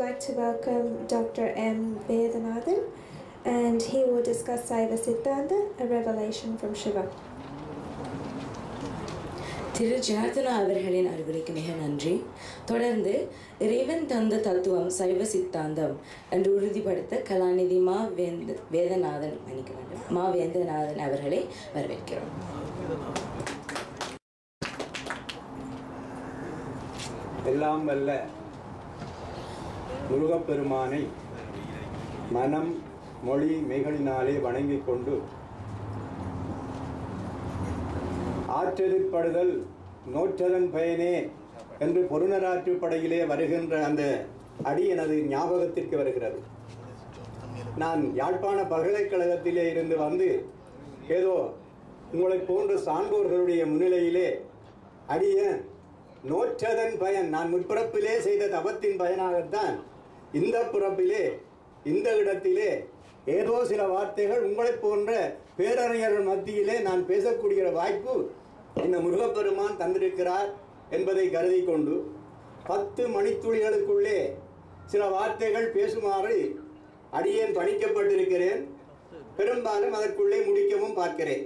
like to welcome Dr. M. Vedanathan, and he will discuss Saiva Siddhanta, a revelation from Shiva. திரு ஜனார்தனா அவர்களின் அறிவுரைக்கு மிக நன்றி தொடர்ந்து இறைவன் தந்த தத்துவம் சைவ சித்தாந்தம் என்று உறுதிப்படுத்த கலாநிதி மா வேந்த வேதநாதன் மன்னிக்க வேண்டும் மா வேந்தநாதன் அவர்களை வரவேற்கிறோம் எல்லாம் வல்ல முருகப்பெருமானை மனம் மொழி மெய்களினாலே வணங்கிக் கொண்டு ஆற்றெதிர்ப்படுதல் நோற்றதன் பயனே என்று பொருணராற்றுப்படையிலே வருகின்ற அந்த அடி எனது ஞாபகத்திற்கு வருகிறது நான் யாழ்ப்பாண பல்கலைக்கழகத்திலே இருந்து வந்து ஏதோ உங்களைப் போன்ற சான்றோர்களுடைய முன்னிலையிலே அடிய நோற்றதன் பயன் நான் முற்பிறப்பிலே செய்த தவத்தின் பயனாகத்தான் இந்த பிறப்பிலே இந்த இடத்திலே ஏதோ சில வார்த்தைகள் உங்களைப் போன்ற பேரறிஞர்கள் மத்தியிலே நான் பேசக்கூடிய வாய்ப்பு இந்த முருகப்பெருமான் தந்திருக்கிறார் என்பதை கருதி கொண்டு பத்து மணித்துளிகளுக்குள்ளே சில வார்த்தைகள் பேசுமாறு அடியேன் பணிக்கப்பட்டிருக்கிறேன் பெரும்பாலும் அதற்குள்ளே முடிக்கவும் பார்க்கிறேன்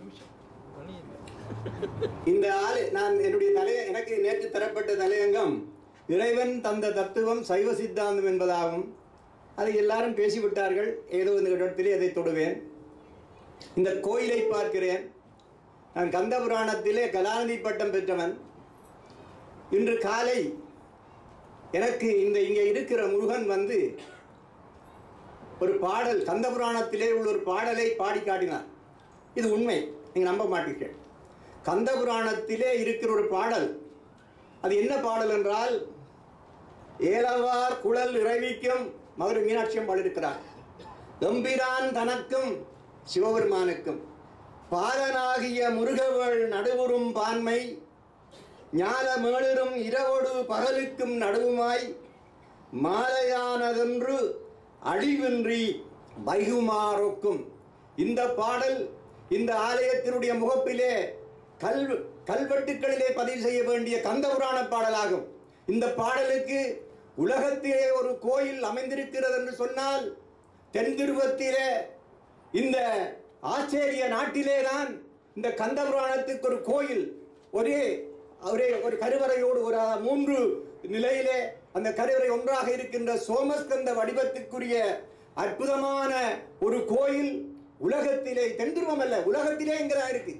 இந்த ஆளு நான் என்னுடைய தலை எனக்கு நேற்று தரப்பட்ட தலையங்கம் இறைவன் தந்த தத்துவம் சைவ சித்தாந்தம் என்பதாகும் அதை எல்லாரும் பேசிவிட்டார்கள் ஏதோ இந்த இடத்திலே அதை தொடுவேன் இந்த கோயிலை பார்க்கிறேன் நான் கந்த புராணத்திலே கலாநிதி பட்டம் பெற்றவன் இன்று காலை எனக்கு இந்த இங்கே இருக்கிற முருகன் வந்து ஒரு பாடல் கந்த புராணத்திலே உள்ள ஒரு பாடலை பாடி காட்டினார் இது உண்மை நீங்கள் நம்ப மாட்டீர்கள் கந்த புராணத்திலே இருக்கிற ஒரு பாடல் அது என்ன பாடல் என்றால் ஏலவார் குழல் இறைவிக்கும் மதுரை மீனாட்சியம் பாடியிருக்கிறார் எம்பிரான் தனக்கும் சிவபெருமானுக்கும் பாலனாகிய முருகவள் நடுவுறும் பான்மை ஞான மேளிரும் இரவோடு பகலுக்கும் நடுவுமாய் மாலையானதென்று அழிவின்றி வைகுமாறொக்கும் இந்த பாடல் இந்த ஆலயத்தினுடைய முகப்பிலே கல் கல்வெட்டுக்களிலே பதிவு செய்ய வேண்டிய கந்தபுராண பாடலாகும் இந்த பாடலுக்கு உலகத்திலே ஒரு கோயில் அமைந்திருக்கிறது என்று சொன்னால் தென் திருவத்திலே இந்த ஆச்சரிய நாட்டிலே தான் இந்த கந்தபுராணத்துக்கு ஒரு கோயில் ஒரே ஒரே ஒரு கருவறையோடு ஒரு மூன்று நிலையிலே அந்த கருவறை ஒன்றாக இருக்கின்ற சோமஸ்கந்த வடிவத்துக்குரிய அற்புதமான ஒரு கோயில் உலகத்திலே தென்துருவம் அல்ல உலகத்திலே இங்கதான் இருக்கு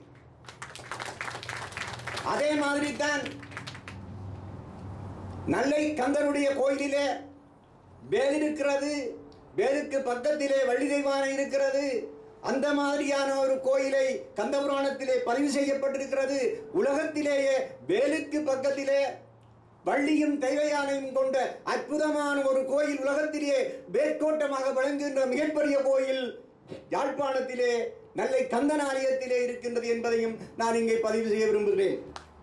அதே மாதிரி தான் நல்லை கந்தனுடைய கோயிலிலே வேல் இருக்கிறது வேலுக்கு பக்கத்திலே வள்ளி தெய்வானை இருக்கிறது அந்த மாதிரியான ஒரு கோயிலை கந்தபுராணத்திலே பதிவு செய்யப்பட்டிருக்கிறது உலகத்திலேயே வேலுக்கு பக்கத்திலே வள்ளியும் தெய்வயானையும் கொண்ட அற்புதமான ஒரு கோயில் உலகத்திலே வேர்க்கோட்டமாக விளங்குகின்ற மிகப்பெரிய கோயில் யாழ்ப்பாணத்திலே நல்லை கந்தன் ஆலயத்திலே இருக்கின்றது என்பதையும் நான் இங்கே பதிவு செய்ய விரும்புகிறேன்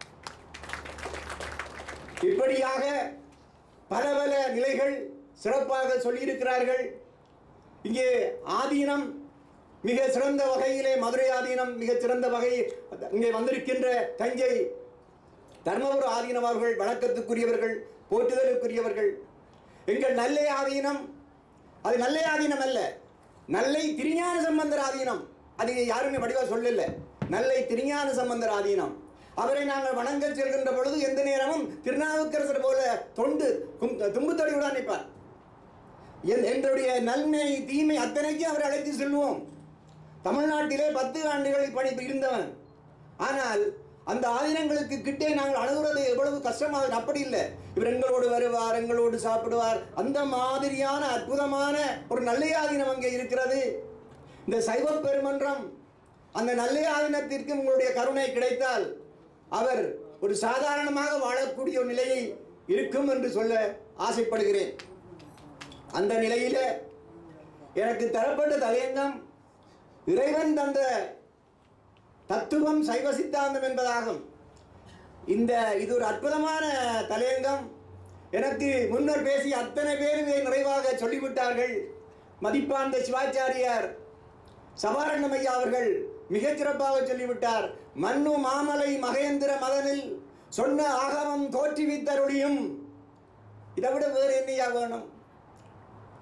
இப்படியாக பல பல நிலைகள் சிறப்பாக சொல்லியிருக்கிறார்கள் இங்கே ஆதீனம் மிக சிறந்த வகையிலே மதுரை ஆதீனம் மிக சிறந்த வகை இங்கே வந்திருக்கின்ற தஞ்சை தர்மபுர ஆதீனம் அவர்கள் வணக்கத்துக்குரியவர்கள் போற்றுதலுக்குரியவர்கள் எங்கள் நல்லை ஆதீனம் அது நல்லை ஆதீனம் அல்ல நல்லை திருஞான சம்பந்தர் ஆதீனம் அது யாருமே வடிவா சொல்லல நல்லை திருஞான சம்பந்தர் ஆதீனம் அவரை நாங்கள் வணங்க செல்கின்ற பொழுது எந்த நேரமும் திருநாவுக்கரசர் போல தொண்டு தும்புத்தொடியுடன் நிற்பார் என்னுடைய நன்மை தீமை அத்தனைக்கும் அவரை அழைத்து செல்வோம் தமிழ்நாட்டிலே பத்து ஆண்டுகள் பணி இருந்தவன் ஆனால் அந்த ஆதீனங்களுக்கு கிட்டே நாங்கள் அணுகுறது எவ்வளவு கஷ்டமாக அப்படி இல்லை இவர் எங்களோடு வருவார் எங்களோடு சாப்பிடுவார் அந்த மாதிரியான அற்புதமான ஒரு நல்ல ஆதீனம் அங்கே இருக்கிறது இந்த சைவ பெருமன்றம் அந்த நல்ல ஆதீனத்திற்கு உங்களுடைய கருணை கிடைத்தால் அவர் ஒரு சாதாரணமாக வாழக்கூடிய ஒரு நிலையை இருக்கும் என்று சொல்ல ஆசைப்படுகிறேன் அந்த நிலையில எனக்கு தரப்பட்ட தலையங்கம் இறைவன் தந்த தத்துவம் சைவ சித்தாந்தம் என்பதாகும் இந்த இது ஒரு அற்புதமான தலையங்கம் எனக்கு முன்னர் பேசிய அத்தனை பேரும் இதை நிறைவாக சொல்லிவிட்டார்கள் மதிப்பார்ந்த சிவாச்சாரியார் சபாரணமையா அவர்கள் மிகச் சிறப்பாக சொல்லிவிட்டார் மண்ணு மாமலை மகேந்திர மதனில் சொன்ன ஆகமம் தோற்றுவித்தருளியும் இதை விட வேறு என்னையா வேணும்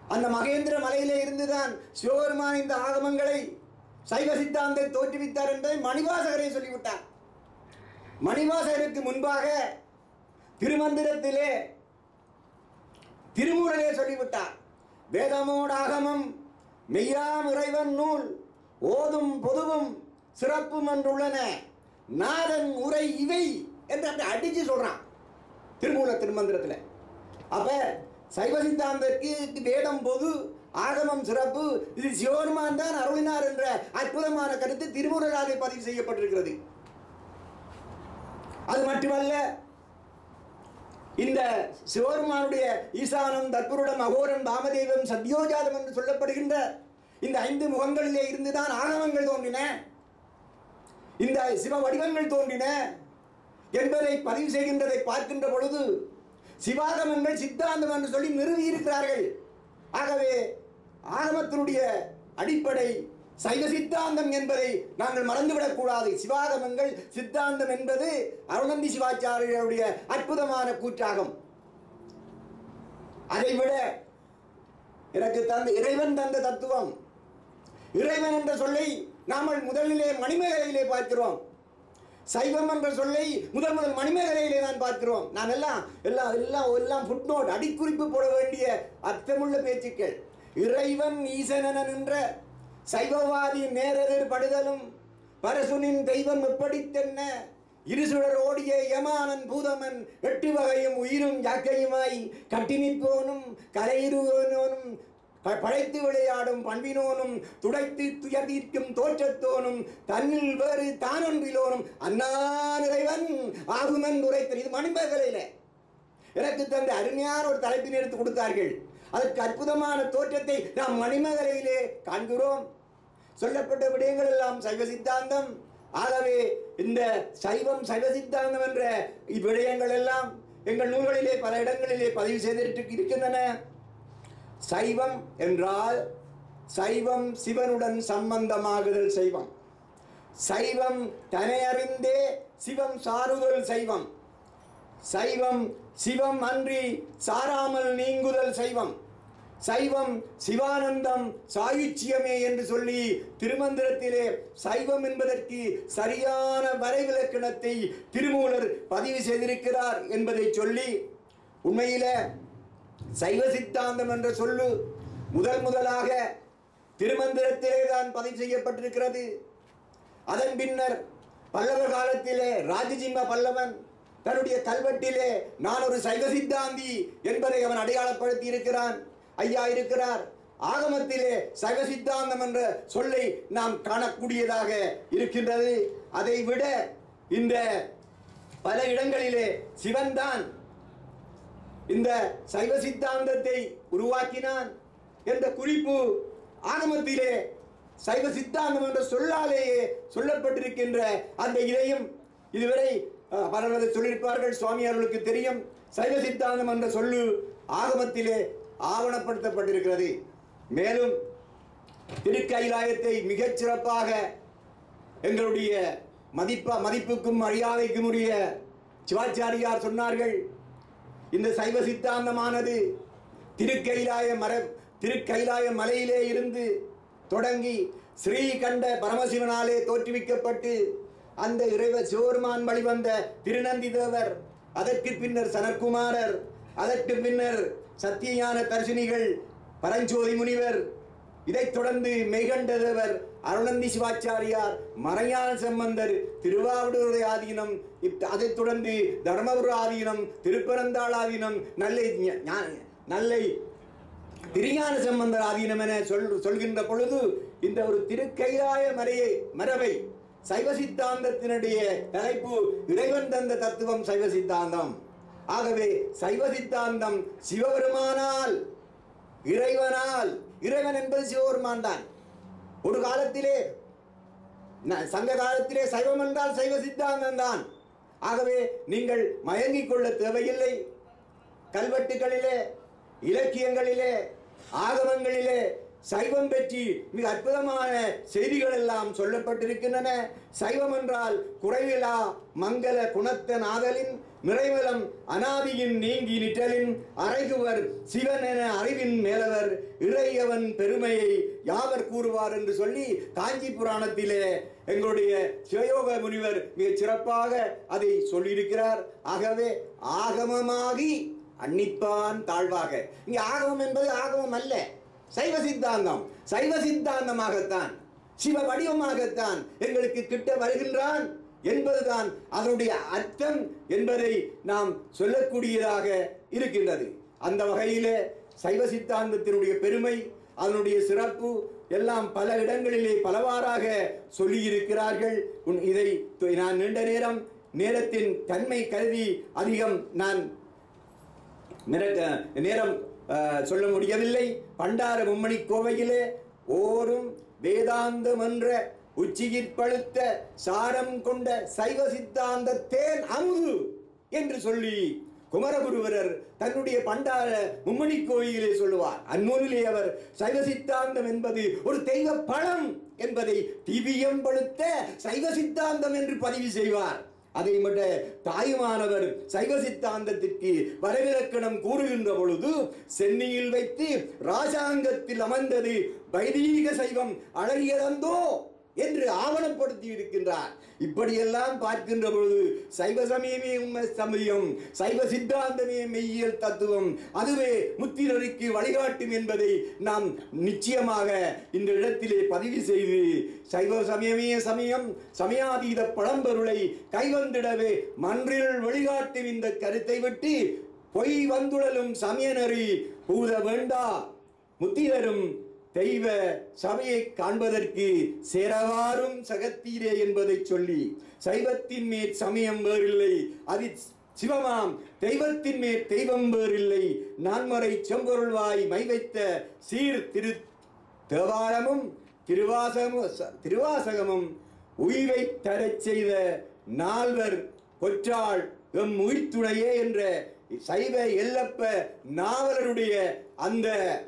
அந்த மகேந்திர மலையிலே இருந்துதான் சிவபெருமான் இந்த ஆகமங்களை சைவ சித்தாந்தை தோற்றுவித்தார் என்பதை மணிவாசகரை சொல்லிவிட்டார் மணிவாசகருக்கு முன்பாக திருமந்திரத்திலே திருமூலரே சொல்லிவிட்டார் வேதமோடு ஆகமம் மெய்யாம் இறைவன் நூல் ஓதும் பொதுவும் சிறப்பும் என்றுள்ளன நாதன் உரை இவை என்று அப்படி அடிச்சு சொல்றான் திருமூல திருமந்திரத்தில் அப்ப சைவ சித்தாந்தத்திற்கு வேதம் பொது ஆகமம் சிறப்பு இது சிவபெருமான் தான் அருளினார் என்ற அற்புதமான கருத்து திருமுறையாலே பதிவு செய்யப்பட்டிருக்கிறது அது மட்டுமல்ல இந்த சிவபெருமானுடைய ஈசானம் தற்புருடம் அகோரம் பாமதேவம் சத்யோஜாதம் என்று சொல்லப்படுகின்ற இந்த ஐந்து முகங்களிலே இருந்துதான் ஆகமங்கள் தோன்றின இந்த சிவ வடிவங்கள் தோன்றின என்பதை பதிவு செய்கின்றதை பார்க்கின்ற பொழுது சிவாகமங்கள் சித்தாந்தம் என்று சொல்லி நிறுவி இருக்கிறார்கள் ஆகவே ஆகமத்தினுடைய அடிப்படை சைவ சித்தாந்தம் என்பதை நாங்கள் மறந்துவிடக் கூடாது சிவாகமங்கள் சித்தாந்தம் என்பது அருணந்தி சிவாச்சாரியருடைய அற்புதமான கூற்றாகும் அதைவிட எனக்கு தந்த இறைவன் தந்த தத்துவம் இறைவன் என்ற சொல்லை நாமல் முதலிலே மணிமேகலையிலே பார்க்கிறோம் சைவம் என்ற சொல்லை முதல் முதல் மணிமேகலையிலே தான் பார்க்கிறோம் நான் எல்லாம் எல்லாம் எல்லாம் எல்லாம் ஃபுட்நோட் அடிக்குறிப்பு போட வேண்டிய அர்த்தமுள்ள பேச்சுக்கள் இறைவன் ஈசனன நின்ற சைவவாதி நேரெதிர் படுதலும் பரசுனின் தெய்வம் எப்படித்தென்ன இருசுடர் ஓடிய யமானன் பூதமன் எட்டு வகையும் உயிரும் யாக்கையுமாய் கட்டி நிற்போனும் கரையிருவோனும் ப- படைத்து விளையாடும் பண்பினோனும் துடைத்து துயர் தீர்க்கும் தோற்றத்தோனும் தன்னில் வேறு தானொன்றிலோனும் அண்ணான் இறைவன் ஆகுமன் உரைத்தல் இது மணிமேகலையில எனக்கு தந்த அருமையான ஒரு தலைப்பினை எடுத்து கொடுத்தார்கள் அதற்கு அற்புதமான தோற்றத்தை நாம் மணிமேகலையிலே காண்கிறோம் சொல்லப்பட்ட விடயங்கள் எல்லாம் சைவ சித்தாந்தம் ஆகவே இந்த சைவம் சைவ சித்தாந்தம் என்ற இவ்விடயங்கள் எல்லாம் எங்கள் நூல்களிலே பல இடங்களிலே பதிவு செய்திட்டு இருக்கின்றன சைவம் என்றால் சைவம் சிவனுடன் சம்பந்தமாகுதல் சைவம் சைவம் தனையறிந்தே சிவம் சாருதல் சைவம் சைவம் சிவம் அன்றி சாராமல் நீங்குதல் சைவம் சைவம் சிவானந்தம் சாயுச்சியமே என்று சொல்லி திருமந்திரத்திலே சைவம் என்பதற்கு சரியான வரைவிலக்கணத்தை திருமூலர் பதிவு செய்திருக்கிறார் என்பதை சொல்லி உண்மையில சைவ சித்தாந்தம் என்ற சொல்லு முதல் முதலாக திருமந்திரத்திலே தான் பதிவு செய்யப்பட்டிருக்கிறது அதன் பின்னர் பல்லவர் காலத்திலே ராஜசிம்ம பல்லவன் தன்னுடைய கல்வெட்டிலே நான் ஒரு சைவ சித்தாந்தி என்பதை அவன் அடையாளப்படுத்தி இருக்கிறான் ஐயா இருக்கிறார் ஆகமத்திலே சைவ சித்தாந்தம் என்ற சொல்லை நாம் காணக்கூடியதாக இருக்கின்றது அதை விட இந்த பல இடங்களிலே சிவன்தான் இந்த சைவ சித்தாந்தத்தை உருவாக்கினான் என்ற குறிப்பு ஆகமத்திலே சைவ சித்தாந்தம் என்ற சொல்லாலேயே சொல்லப்பட்டிருக்கின்ற அந்த இதையும் இதுவரை அஹ், பலர் சொல்லியிருப்பார்கள் சுவாமியார்களுக்கு தெரியும் சைவ சித்தாந்தம் என்ற சொல்லு ஆகமத்திலே ஆவணப்படுத்தப்பட்டிருக்கிறது மேலும் திருக்கைலாயத்தை மிகச் சிறப்பாக எங்களுடைய மதிப்பா மதிப்புக்கும் மரியாதைக்கும் உரிய சிவாச்சாரியார் சொன்னார்கள் இந்த சைவ சித்தாந்தமானது திருக்கைலாய மர திருக்கைலாய மலையிலே இருந்து தொடங்கி ஸ்ரீகண்ட பரமசிவனாலே தோற்றுவிக்கப்பட்டு அந்த இறைவ சிவபெருமான் வழிவந்த திருநந்தி தேவர் அதற்கு பின்னர் சனற்குமாரர் அதற்கு பின்னர் சத்தியஞான தரிசனிகள் பரஞ்சோதி முனிவர் இதைத் தொடர்ந்து மெய்கண்ட தேவர் அருணந்தி சிவாச்சாரியார் மறையான சம்பந்தர் திருவாவடுதுறை ஆதீனம் இப்- அதைத் தொடர்ந்து தர்மபுர ஆதீனம் திருப்பரந்தாள் ஆதீனம் நல்லை ஞ- ஞா- நல்லை திருஞான சம்பந்தர் ஆதீனம் என சொல் சொல்கின்ற பொழுது இந்த ஒரு திருக்கைலாய மறையை மரபை சைவ சித்தாந்தத்தினுடைய தலைப்பு இறைவன் தந்த தத்துவம் சைவ சித்தாந்தம் ஆகவே சைவ சித்தாந்தம் சிவபெருமானால் இறைவனால் இறைவன் என்பது சிவபெருமான் தான் ஒரு காலத்திலே ந- சங்க காலத்திலே சைவம் என்றால் சைவ சித்தாந்தம் தான் ஆகவே நீங்கள் மயங்கிக் கொள்ள தேவையில்லை கல்வெட்டுகளிலே இலக்கியங்களிலே ஆகமங்களிலே சைவம் பற்றி மிக அற்புதமான செய்திகள் எல்லாம் சொல்லப்பட்டிருக்கின்றன சைவம் என்றால் குறைவிலா மங்கள குணத்த நாதலின் நிறைவலம் அனாதியின் நீங்கி நிற்றலின் அறைகுவர் சிவன் என அறிவின் மேலவர் இறையவன் பெருமையை யாவர் கூறுவார் என்று சொல்லி காஞ்சி புராணத்திலே எங்களுடைய சிவயோக முனிவர் மிகச் சிறப்பாக அதை சொல்லியிருக்கிறார் ஆகவே ஆகமமாகி அன்னிப்பான் தாழ்வாக இங்கே ஆகமம் என்பது ஆகமம் அல்ல சைவ சித்தாந்தம் சைவ சித்தாந்தமாகத்தான் சிவ வடிவமாகத்தான் எங்களுக்கு கிட்ட வருகின்றான் என்பதுதான் அதனுடைய அர்த்தம் என்பதை நாம் சொல்லக்கூடியதாக இருக்கின்றது அந்த வகையிலே சைவ சித்தாந்தத்தினுடைய பெருமை அதனுடைய சிறப்பு எல்லாம் பல இடங்களிலே பலவாறாக சொல்லியிருக்கிறார்கள் உன் இதை து- நான் நீண்ட நேரம் நேரத்தின் தன்மை கருதி அதிகம் நான் மிரட்ட- நேரம் அஹ், சொல்ல முடியவில்லை பண்டார மும்மணி கோவையிலே ஓரும் வேதாந்தம் என்ற உச்சியிற் பழுத்த சாரம் கொண்ட சைவ சித்தாந்த தேன் அமுது என்று சொல்லி குமரகுருவரர் தன்னுடைய பண்டார மும்மணி கோயிலே சொல்லுவார் அந்நூலிலே அவர் சைவ சித்தாந்தம் என்பது ஒரு தெய்வ பழம் என்பதை திவ்யம் பழுத்த சைவ சித்தாந்தம் என்று பதிவு செய்வார் அதை மட்டும் தாயுமானவர் சைவ சித்தாந்தத்திற்கு வரவிலக்கணம் கூறுகின்ற பொழுது சென்னையில் வைத்து ராஜாங்கத்தில் அமர்ந்தது வைதீக சைவம் அழகியதந்தோ என்று ஆவணப்படுத்தி இருக்கின்றார் இப்படியெல்லாம் பார்க்கின்ற பொழுது சைவ சமயமே உண்மை சமயம் சைவ சித்தாந்தமே மெய்யியல் தத்துவம் அதுவே முத்திரருக்கு வழிகாட்டும் என்பதை நாம் நிச்சயமாக இந்த இடத்திலே பதிவு செய்து சைவ சமயமே சமயம் சமயாதீத பழம்பொருளை கைவந்திடவே மன்றில் வழிகாட்டும் இந்த கருத்தை விட்டு பொய் வந்துடலும் சமயநெறி பூத வேண்டா முத்திரரும் தெய்வ சபையை காண்பதற்கு சேரவாரும் சகத்தீரே என்பதை சொல்லி சைவத்தின் மேற் சமயம் வேறில்லை அது சிவமாம் தெய்வத்தின் மேற் தெய்வம் வேறில்லை நான்மறை செம்பொருள்வாய் மை வைத்த சீர் திரு தேவாரமும் திருவாசகமும் ச- திருவாசகமும் உய்வை தரச் செய்த நால்வர் கொற்றாள் எம் உயிர்த்துணையே என்ற சைவ எல்லப்ப நாவலருடைய அந்த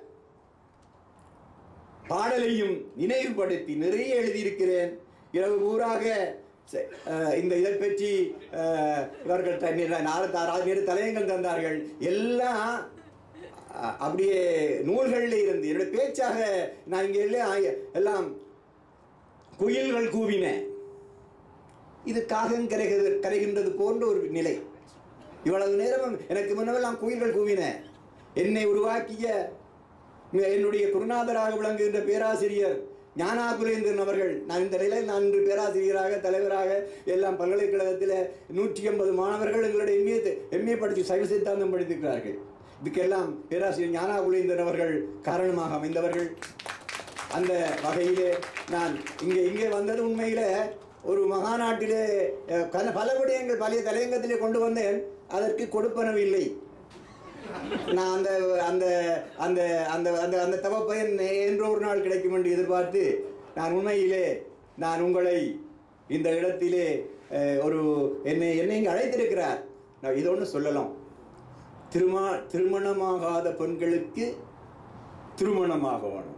பாடலையும் நினைவுபடுத்தி நிறைய எழுதியிருக்கிறேன் இரவு ஊராக ச- அஹ், இந்த இதை பற்றி அஹ், இவர்கள் த- நிற- நாலு த- ஆறு நேர தலையங்கள் தந்தார்கள் எல்லாம் அஹ், அப்படியே நூல்களில் இருந்து என்னுடைய பேச்சாக நான் இங்கே எல்லாம் எல்லாம் குயில்கள் கூவின இது காகம் கரைகிறது கரைகின்றது போன்ற ஒரு நிலை இவ்வளவு நேரம் எனக்கு முன்னவெல்லாம் குயில்கள் கூவின என்னை உருவாக்கிய என்னுடைய குருநாதராக விளங்குகின்ற பேராசிரியர் ஞானாகுலேந்திரன் அவர்கள் நான் இந்த நிலையில் நான் இன்று பேராசிரியராக தலைவராக எல்லாம் பல்கலைக்கழகத்தில் நூற்றி ஐம்பது மாணவர்கள் எங்களுடைய எம்ஏ எம்ஏ படித்து சைவ சித்தாந்தம் படித்திருக்கிறார்கள் இதுக்கெல்லாம் பேராசிரியர் ஞானாகுலேந்திரன் அவர்கள் காரணமாக அமைந்தவர்கள் அந்த வகையிலே நான் இங்கே இங்கே வந்தது உண்மையில ஒரு மகாநாட்டிலே அஹ், கன- பல விடயங்கள் பழைய தலையங்கத்திலே கொண்டு வந்தேன் அதற்கு கொடுப்பனவில்லை நான் அந்த அந்த அந்த அந்த அந்த அந்த தவப்பயன் என்றோ ஒரு நாள் கிடைக்கும் என்று எதிர்பார்த்து நான் உண்மையிலே நான் உங்களை இந்த இடத்திலே அஹ், ஒரு என்னை என்னை இங்கே அழைத்திருக்கிறார் நான் இது ஒன்று சொல்லலாம் திருமா திருமணமாகாத பெண்களுக்கு திருமணமாக வேணும்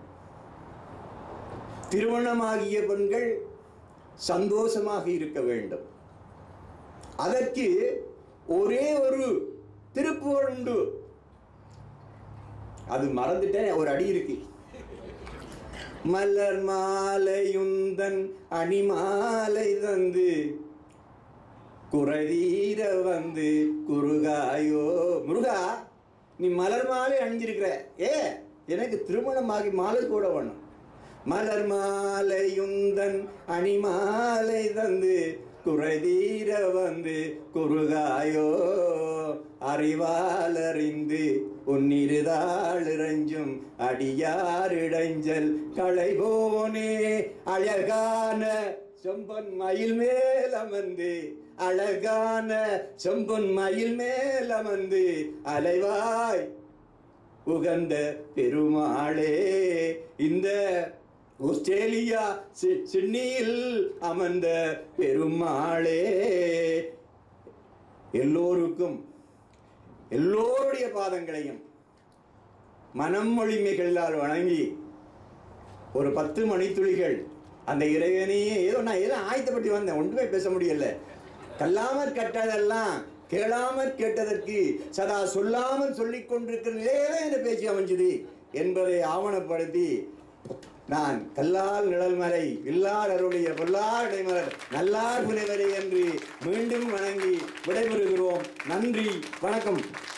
திருமணமாகிய பெண்கள் சந்தோஷமாக இருக்க வேண்டும் அதற்கு ஒரே ஒரு திருப்புகழ் உண்டு அது மறந்துட்டேன் ஒரு அடி இருக்கு மலர் மாலையுந்தன் அணிமாலை தந்து குறதீர வந்து குருகாயோ முருகா நீ மலர் மாலை அணிஞ்சிருக்கிற ஏ எனக்கு திருமணமாகி மாலை கூட வேணும் மலர் மாலையுந்தன் அணிமாலை தந்து குறைதீர வந்து குறுகாயோ அறிவாலறிந்து உன்னிருதாள் இறைஞ்சும் அடியாரிடைஞ்சல் களைபோனே அழகான செம்பன் மயில் மேல் அமர்ந்து அழகான செம்பன் மயில் மேல் அமர்ந்து அலைவாய் உகந்த பெருமாளே இந்த ஆஸ்திரேலியா சி- சிட்னியில் அமர்ந்த பெருமாளே எல்லோருக்கும் எல்லோருடைய பாதங்களையும் மனம் மொழிமைகளால் வணங்கி ஒரு பத்து மணித்துளிகள் அந்த இறைவனையே ஏதோ நான் ஏதோ ஆயத்தப்பட்டு வந்தேன் ஒன்றுமே பேச முடியல கல்லாமற் கட்டதெல்லாம் கேளாமற் கேட்டதற்கு சதா சொல்லாமல் சொல்லிக் கொண்டிருக்கிற நிலையிலே இந்த பேச்சு அமைஞ்சது என்பதை ஆவணப்படுத்தி நான் கல்லால் நிழல்மலை இல்லார் அருளிய பொல்லார் இடைமலர் நல்லார் புனைவரை என்று மீண்டும் வணங்கி விடைபெறுகிறோம் நன்றி வணக்கம்